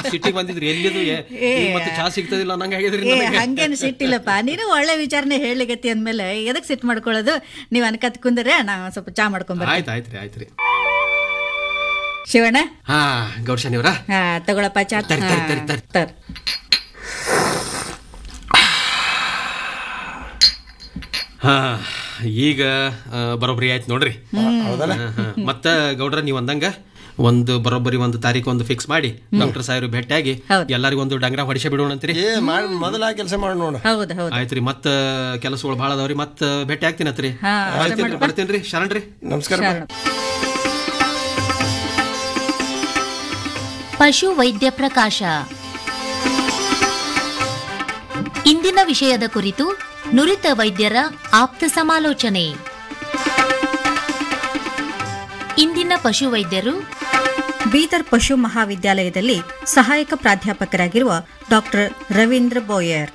ಸಿಟ್ಟಿಗೆ ಬಂದಿದ್ರಿ ಎಲ್ಲಿದು ಏ- ಏ. ಈಗ ಮತ್ತೆ ಚಾ ಸಿಗ್ತದಿಲ್ಲ ನಂಗೆ ಆಗಿದ್ರಿ ಏ ನನಗೆ. ಹಂಗೇನು ಸಿಟ್ಟಿಲ್ಲಪ್ಪ ನೀನು ಒಳ್ಳೆ ವಿಚಾರನೆ ಹೇಳಲಿಗತ್ತಿ ಅಂದ್ಮೇಲೆ ಎದಕ್ ಸಿಟ್ಟು ಮಾಡ್ಕೊಳ್ಳೋದು ನೀವು ಅನ್ಕತ್ ಕುಂದ್ರೆ ನಾ ಒಂದ್ ಸ್ವಲ್ಪ ಚಾ ಮಾಡ್ಕೊಂಬರ್ತೀನಿ ಆಯ್ತು ಆಯ್ತ್ರಿ ಆಯ್ತ್ರಿ ಶಿವಣ್ಣ ಹಾ ಗೌಡ್ಶನಿವ್ರ ಹಾ ತಗೊಳಪ್ಪ ಚಾ ತರಿ, ತರಿ, ತರಿ, ತರಿ. ತರ್ ಹಾ ಈಗ ಆ, ಬರೋಬ್ಬರಿ ಆಯ್ತು ನೋಡ್ರಿ ಹೌದಲ್ಲ ಹಾ, ಹಾ. ಮತ್ತ ಗೌಡ್ರ ನೀವ್ ಅಂದಂಗ ಒಂದು ಬರೋಬ್ಬರಿ ಒಂದು ತಾರೀಕು ಒಂದು ಫಿಕ್ಸ್ ಮಾಡಿ ಡಾಕ್ಟರ್ ಸಾಹೇಬ್ರು ಭೇಟಿಯಾಗಿ ಹೌದು. ಎಲ್ಲರಿಗೂ ಒಂದು ಡಂಗ್ರ ಹೊಡಿಸಿ ಬಿಡೋಣ ಅಂತೀರಿ ಏ ಮಾಡಿ ಮೊದಲ ಕೆಲಸ ಮಾಡಿ ನೋಡು ಹೌದು ಹೌದು ಆಯ್ತ್ರಿ ಮತ್ತ ಕೆಲಸಗಳು ಭಾಳ ಅದಾವ್ರಿ ಮತ್ತ ಭೇಟಿ ಆಗ್ತೀನತ್ರಿ ಹಾ, ಬರ್ತೀನಿ ಬರ್ತೀನ್ರಿ ಶರಣ್ರಿ ನಮಸ್ಕಾರ ಶರಣ. ಪಶು ವೈದ್ಯ ಪ್ರಕಾಶ ಇಂದಿನ ವಿಷಯದ ಕುರಿತು ನುರಿತ ವೈದ್ಯರ ಆಪ್ತ ಸಮಾಲೋಚನೆ ಇಂದಿನ ಪಶು ವೈದ್ಯರು ಬೀದರ್ ಪಶು ಮಹಾವಿದ್ಯಾಲಯದಲ್ಲಿ ಸಹಾಯಕ ಪ್ರಾಧ್ಯಾಪಕರಾಗಿರುವ ಡಾಕ್ಟರ್ ರವೀಂದ್ರ ಬೋಯರ್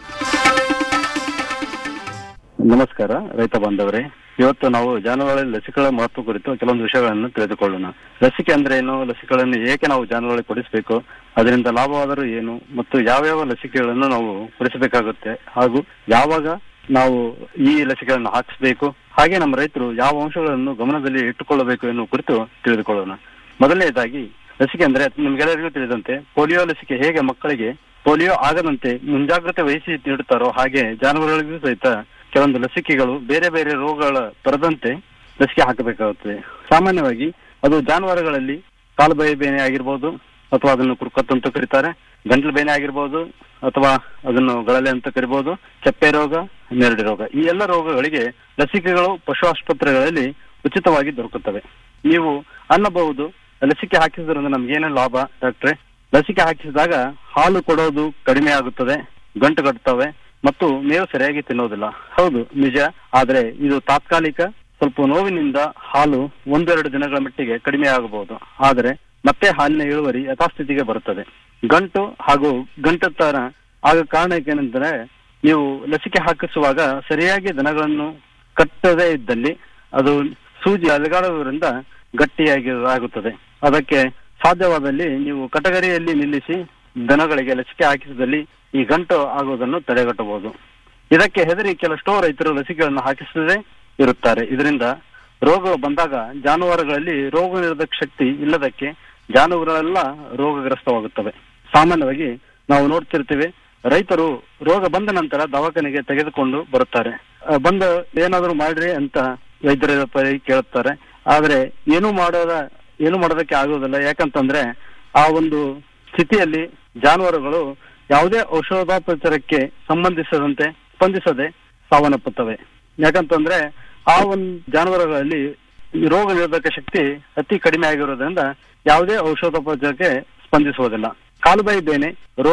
ನಮಸ್ಕಾರ ರೈತ ಬಾಂಧವರೇ ಇವತ್ತು ನಾವು ಜಾನುವಾರು ಲಸಿಕೆಗಳ ಮಹತ್ವ ಕುರಿತು ಕೆಲವೊಂದು ವಿಷಯಗಳನ್ನು ತಿಳಿದುಕೊಳ್ಳೋಣ ಲಸಿಕೆ ಅಂದ್ರೆ ಏನು ಲಸಿಕೆಗಳನ್ನು ಏಕೆ ನಾವು ಜಾನುವಾರುಗಳಿಗೆ ಕೊಡಿಸಬೇಕು ಅದರಿಂದ ಲಾಭವಾದರೂ ಏನು ಮತ್ತು ಯಾವ್ಯಾವ ಲಸಿಕೆಗಳನ್ನು ನಾವು ಕೊಡಿಸಬೇಕಾಗುತ್ತೆ ಹಾಗೂ ಯಾವಾಗ ನಾವು ಈ ಲಸಿಕೆಗಳನ್ನು ಹಾಕಿಸಬೇಕು ಹಾಗೆ ನಮ್ಮ ರೈತರು ಯಾವ ಅಂಶಗಳನ್ನು ಗಮನದಲ್ಲಿ ಇಟ್ಟುಕೊಳ್ಳಬೇಕು ಎನ್ನುವ ಕುರಿತು ತಿಳಿದುಕೊಳ್ಳೋಣ ಮೊದಲನೇದಾಗಿ ಲಸಿಕೆ ಅಂದ್ರೆ ನಿಮ್ಗೆಲ್ಲರಿಗೂ ತಿಳಿದಂತೆ ಪೋಲಿಯೋ ಲಸಿಕೆ ಹೇಗೆ ಮಕ್ಕಳಿಗೆ ಪೋಲಿಯೋ ಆಗದಂತೆ ಮುಂಜಾಗ್ರತೆ ವಹಿಸಿ ನೀಡುತ್ತಾರೋ ಹಾಗೆ ಜಾನುವಾರುಗಳಿಗೂ ಸಹಿತ ಕೆಲವೊಂದು ಲಸಿಕೆಗಳು ಬೇರೆ ಬೇರೆ ರೋಗಗಳ ಬರದಂತೆ ಲಸಿಕೆ ಹಾಕಬೇಕಾಗುತ್ತದೆ ಸಾಮಾನ್ಯವಾಗಿ ಅದು ಜಾನುವಾರುಗಳಲ್ಲಿ ಕಾಲುಬಾಯಿ ಬೇನೆ ಆಗಿರ್ಬೋದು ಅಥವಾ ಅದನ್ನು ಕುರ್ಕತ್ತು ಅಂತ ಕರೀತಾರೆ ಗಂಟ್ಲು ಬೇನೆ ಆಗಿರ್ಬೋದು ಅಥವಾ ಅದನ್ನು ಗಳಲೆ ಅಂತ ಕರಿಬಹುದು ಚಪ್ಪೆ ರೋಗ ನೆರಡಿ ರೋಗ ಈ ಎಲ್ಲ ರೋಗಗಳಿಗೆ ಲಸಿಕೆಗಳು ಪಶು ಆಸ್ಪತ್ರೆಗಳಲ್ಲಿ ಉಚಿತವಾಗಿ ದೊರಕುತ್ತವೆ ನೀವು ಅನ್ನಬಹುದು ಲಸಿಕೆ ಹಾಕಿಸಿದ್ರಿಂದ ನಮ್ಗೆ ಏನೇನು ಲಾಭ ಡಾಕ್ಟ್ರೆ ಲಸಿಕೆ ಹಾಕಿಸಿದಾಗ ಹಾಲು ಕೊಡೋದು ಕಡಿಮೆ ಆಗುತ್ತದೆ ಗಂಟು ಕಟ್ತವೆ ಮತ್ತು ಮೇವು ಸರಿಯಾಗಿ ತಿನ್ನೋದಿಲ್ಲ ಹೌದು ನಿಜ ಆದ್ರೆ ಇದು ತಾತ್ಕಾಲಿಕ ಸ್ವಲ್ಪ ನೋವಿನಿಂದ ಹಾಲು ಒಂದೆರಡು ದಿನಗಳ ಮಟ್ಟಿಗೆ ಕಡಿಮೆ ಆಗಬಹುದು ಆದರೆ ಮತ್ತೆ ಹಾಲಿನ ಇಳುವರಿ ಯಥಾಸ್ಥಿತಿಗೆ ಬರುತ್ತದೆ ಗಂಟು ಹಾಗೂ ಗಂಟುತ್ತರ ಆಗ ಕಾರಣ ಏನೆಂದರೆ ನೀವು ಲಸಿಕೆ ಹಾಕಿಸುವಾಗ ಸರಿಯಾಗಿ ದನಗಳನ್ನು ಕಟ್ಟದೇ ಇದ್ದಲ್ಲಿ ಅದು ಸೂಜಿ ಅಲುಗಾಡುವುದರಿಂದ ಗಟ್ಟಿಯಾಗಿ ಆಗುತ್ತದೆ ಅದಕ್ಕೆ ಸಾಧ್ಯವಾದಲ್ಲಿ ನೀವು ಕಟಗರಿಯಲ್ಲಿ ನಿಲ್ಲಿಸಿ ದನಗಳಿಗೆ ಲಸಿಕೆ ಹಾಕಿಸಿದಲ್ಲಿ ಈ ಗಂಟು ಆಗುವುದನ್ನು ತಡೆಗಟ್ಟಬಹುದು ಇದಕ್ಕೆ ಹೆದರಿ ಕೆಲಷ್ಟೋ ರೈತರು ಲಸಿಕೆಗಳನ್ನು ಹಾಕಿಸದೇ ಇರುತ್ತಾರೆ ಇದರಿಂದ ರೋಗ ಬಂದಾಗ ಜಾನುವಾರುಗಳಲ್ಲಿ ರೋಗ ನಿರೋಧಕ ಶಕ್ತಿ ಇಲ್ಲದಕ್ಕೆ ಜಾನುವಾರುಗಳೆಲ್ಲ ರೋಗಗ್ರಸ್ತವಾಗುತ್ತವೆ ಸಾಮಾನ್ಯವಾಗಿ ನಾವು ನೋಡ್ತಿರ್ತೀವಿ ರೈತರು ರೋಗ ಬಂದ ನಂತರ ದವಾಖಾನೆಗೆ ತೆಗೆದುಕೊಂಡು ಬರುತ್ತಾರೆ ಆ, ಬಂದು ಏನಾದರೂ ಮಾಡ್ರಿ ಅಂತ ವೈದ್ಯರ ಪರಿ ಕೇಳುತ್ತಾರೆ ಆದ್ರೆ ಏನು ಮಾಡೋದ ಏನು ಮಾಡೋದಕ್ಕೆ ಆಗೋದಿಲ್ಲ ಯಾಕಂತಂದ್ರೆ ಆ ಒಂದು ಸ್ಥಿತಿಯಲ್ಲಿ ಜಾನುವಾರುಗಳು ಯಾವುದೇ ಔಷಧೋಪಚಾರಕ್ಕೆ ಸಂಬಂಧಿಸದಂತೆ ಸ್ಪಂದಿಸದೆ ಸಾವನ್ನಪ್ಪುತ್ತವೆ ಯಾಕಂತಂದ್ರೆ ಆ ಒಂದು ಜಾನುವಾರುಗಳಲ್ಲಿ ಈ ರೋಗ ನಿರೋಧಕ ಶಕ್ತಿ ಅತಿ ಕಡಿಮೆ ಆಗಿರೋದ್ರಿಂದ ಯಾವುದೇ ಔಷಧೋಪಚಾರಕ್ಕೆ ಸ್ಪಂದಿಸುವುದಿಲ್ಲ ಕಾಲುಬಾಯಿ ಬೇನೆ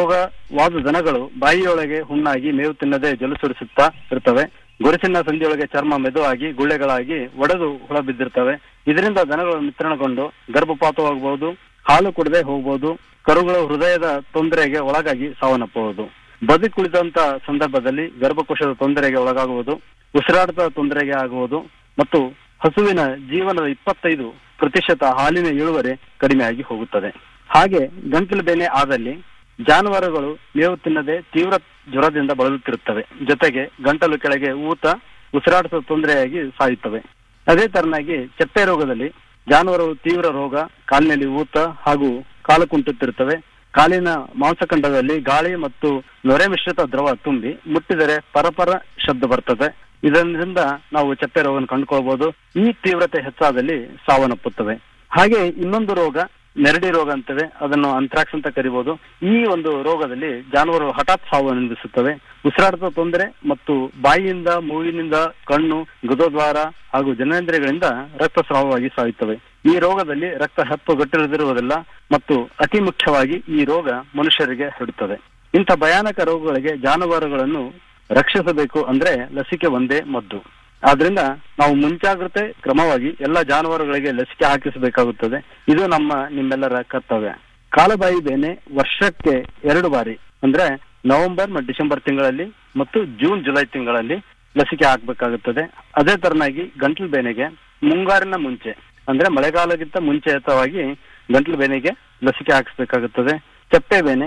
ರೋಗವಾದ ದನಗಳು ಬಾಯಿಯೊಳಗೆ ಹುಣ್ಣಾಗಿ ಮೇವು ತಿನ್ನದೆ ಜಲಸುರಿಸುತ್ತಾ ಇರ್ತವೆ ಗೊರಸಿನ ಸಂಧಿಯೊಳಗೆ ಚರ್ಮ ಮೆದುವಾಗಿ ಗುಳ್ಳೆಗಳಾಗಿ ಒಡೆದು ಹುಳ ಬಿದ್ದಿರ್ತವೆ ಇದರಿಂದ ದನಗಳು ಮಿಶ್ರಣಗೊಂಡು ಗರ್ಭಪಾತವಾಗಬಹುದು ಹಾಲು ಕುಡದೆ ಹೋಗಬಹುದು ಕರುಗಳು ಹೃದಯದ ತೊಂದರೆಗೆ ಒಳಗಾಗಿ ಸಾವನ್ನಪ್ಪಬಹುದು ಬದಿ ಕುಳಿತಂತ ಸಂದರ್ಭದಲ್ಲಿ ಗರ್ಭಕೋಶದ ತೊಂದರೆಗೆ ಒಳಗಾಗುವುದು ಉಸಿರಾಟದ ತೊಂದರೆಗೆ ಆಗುವುದು ಮತ್ತು ಹಸುವಿನ ಜೀವನದ ಇಪ್ಪತ್ತೈದು ಪ್ರತಿಶತ ಹಾಲಿನ ಇಳುವರಿ ಕಡಿಮೆಯಾಗಿ ಹೋಗುತ್ತದೆ ಹಾಗೆ ಗಂಟಲು ಬೇನೆ ಆದಲ್ಲಿ ಜಾನುವಾರುಗಳು ಮೇವು ತಿನ್ನದೆ ತೀವ್ರ ಜ್ವರದಿಂದ ಬಳಲುತ್ತಿರುತ್ತವೆ ಜೊತೆಗೆ ಗಂಟಲು ಕೆಳಗೆ ಊತ ಉಸಿರಾಟದ ತೊಂದರೆಯಾಗಿ ಸಾಯುತ್ತವೆ ಅದೇ ತರನಾಗಿ ಚಪ್ಪೆ ರೋಗದಲ್ಲಿ ಜಾನುವಾರು ತೀವ್ರ ರೋಗ ಕಾಲಿನಲ್ಲಿ ಊತ ಹಾಗೂ ಕಾಲು ಕುಂಟುತ್ತಿರುತ್ತವೆ ಕಾಲಿನ ಮಾಂಸಖಂಡದಲ್ಲಿ ಗಾಳಿ ಮತ್ತು ನೊರೆ ಮಿಶ್ರಿತ ದ್ರವ ತುಂಬಿ ಮುಟ್ಟಿದರೆ ಪರಪರ ಶಬ್ದ ಬರ್ತದೆ ಇದರಿಂದ ನಾವು ಚಪ್ಪೆ ರೋಗವನ್ನು ಕಂಡುಕೊಳ್ಬಹುದು ಈ ತೀವ್ರತೆ ಹೆಚ್ಚಾದಲ್ಲಿ ಸಾವನ್ನಪ್ಪುತ್ತವೆ ಹಾಗೆ ಇನ್ನೊಂದು ರೋಗ ನೆರಡಿ ರೋಗ ಅಂತೇವೆ ಅದನ್ನು ಅಂತ್ರಾಕ್ಸ್ ಅಂತ ಕರಿಬಹುದು ಈ ಒಂದು ರೋಗದಲ್ಲಿ ಜಾನುವಾರು ಹಠಾತ್ ಸಾವು ಅನುಭವಿಸುತ್ತವೆ ಉಸಿರಾಟದ ತೊಂದರೆ ಮತ್ತು ಬಾಯಿಯಿಂದ ಮೂಗಿನಿಂದ ಕಣ್ಣು ಗುದದ್ವಾರ ಹಾಗೂ ಜನನೇಂದ್ರಿಯಗಳಿಂದ ರಕ್ತಸ್ರಾವವಾಗಿ ಸಾಯುತ್ತವೆ ಈ ರೋಗದಲ್ಲಿ ರಕ್ತ ಹೆಪ್ಪು ಗಟ್ಟಿರದಿರುವುದಿಲ್ಲ ಮತ್ತು ಅತಿ ಮುಖ್ಯವಾಗಿ ಈ ರೋಗ ಮನುಷ್ಯರಿಗೆ ಹರಡುತ್ತದೆ ಇಂಥ ಭಯಾನಕ ರೋಗಗಳಿಗೆ ಜಾನುವಾರುಗಳನ್ನು ರಕ್ಷಿಸಬೇಕು ಅಂದ್ರೆ ಲಸಿಕೆ ಒಂದೇ ಮದ್ದು ಆದ್ರಿಂದ ನಾವು ಮುಂಜಾಗ್ರತೆ ಕ್ರಮವಾಗಿ ಎಲ್ಲ ಜಾನುವಾರುಗಳಿಗೆ ಲಸಿಕೆ ಹಾಕಿಸಬೇಕಾಗುತ್ತದೆ ಇದು ನಮ್ಮ ನಿಮ್ಮೆಲ್ಲರ ಕರ್ತವ್ಯ ಕಾಲುಬಾಯಿ ಬೇನೆ ವರ್ಷಕ್ಕೆ ಎರಡು ಬಾರಿ ಅಂದ್ರೆ ನವೆಂಬರ್ ಮತ್ತು ಡಿಸೆಂಬರ್ ತಿಂಗಳಲ್ಲಿ ಮತ್ತು ಜೂನ್ ಜುಲೈ ತಿಂಗಳಲ್ಲಿ ಲಸಿಕೆ ಹಾಕಬೇಕಾಗುತ್ತದೆ ಅದೇ ತರನಾಗಿ ಗಂಟಲು ಬೇನೆಗೆ ಮುಂಗಾರಿನ ಮುಂಚೆ ಅಂದ್ರೆ ಮಳೆಗಾಲಕ್ಕಿಂತ ಮುಂಚೆತವಾಗಿ ಗಂಟಲು ಬೇನೆಗೆ ಲಸಿಕೆ ಹಾಕಿಸಬೇಕಾಗುತ್ತದೆ ಚಪ್ಪೆ ಬೇನೆ